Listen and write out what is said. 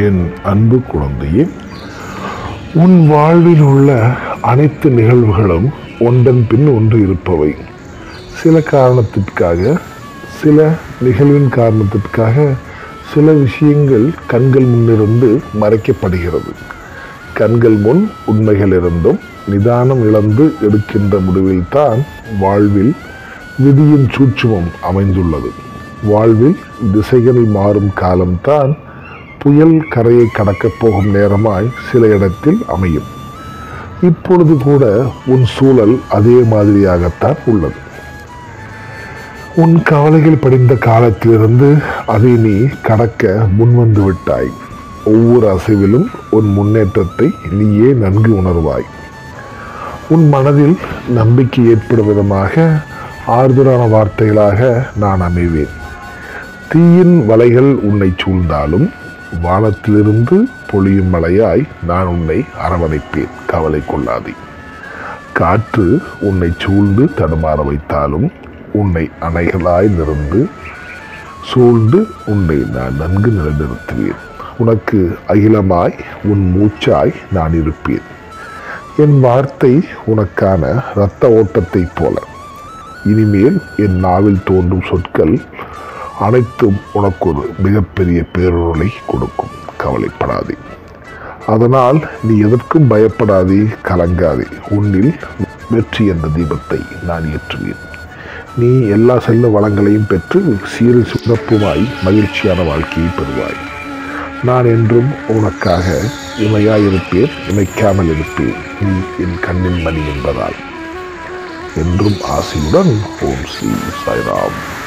என் அன்பு குழந்தையே உன் வாழ்வில் உள்ள அனைத்து நிகழ்வுகளும் ஒன்றன் பின் ஒன்று இருப்பவை சில காரணத்திற்காக சில நிகழ்வின் காரணத்திற்காக சில விஷயங்கள் கண்கள் முன்னிருந்து மறைக்கப்படுகிறது கண்கள் முன் உண்மைகள் இருந்தும் நிதானம் இழந்து எடுக்கின்ற முடிவில்தான் வாழ்வில் விதியின் சூட்சுமம் அமைந்துள்ளது வாழ்வில் திசைகள் மாறும் காலம்தான் புயல் கரையை கடக்கப் போகும் நேரமாய் சில இடத்தில் அமையும் இப்பொழுது கூட உன் சூழல் அதே மாதிரியாகத்தான் உள்ளது உன் கவலைகள் படிந்த காலத்திலிருந்து அதை நீ கடக்க முன்வந்து விட்டாய் ஒவ்வொரு அசைவிலும் உன் முன்னேற்றத்தை நீயே நன்கு உணர்வாய் உன் மனதில் நம்பிக்கை ஏற்படும் விதமாக ஆறுதலான வார்த்தைகளாக நான் அமைவேன் தீயின் வலைகள் உன்னை சூழ்ந்தாலும் வானத்திலிருந்து பொழியும் மழையாய் நான் உன்னை அரவணைப்பேன் கவலை கொள்ளாதே காற்று உன்னை சூழ்ந்து தடுமாற வைத்தாலும் உன்னை அணைகளாய் நிறந்து சூழ்ந்து உன்னை நான் நன்கு நிலைநிறுத்துவேன் உனக்கு அகிலமாய் உன் மூச்சாய் நான் இருப்பேன் என் வார்த்தை உனக்கான இரத்த ஓட்டத்தைப் போல இனிமேல் என் நாவில் தோன்றும் சொற்கள் அனைத்தும் உனக்கு ஒரு மிகப்பெரிய பேருருளை கொடுக்கும் கவலைப்படாதே அதனால் நீ எதற்கும் பயப்படாதே கலங்காதே உன்னில் வெற்றி என்ற தீபத்தை நான் ஏற்றுவேன் நீ எல்லா செல்ல வளங்களையும் பெற்று சீர சிறப்புமாய் மகிழ்ச்சியான வாழ்க்கையை பெறுவாய் நான் என்றும் உனக்காக இமையாயிருப்பேன் இமைக்காமல் இருப்பேன் நீ என் கண்ணின் மணி என்பதால் என்றும் ஆசையுடன் ஓம் ஸ்ரீ சாய்ராம்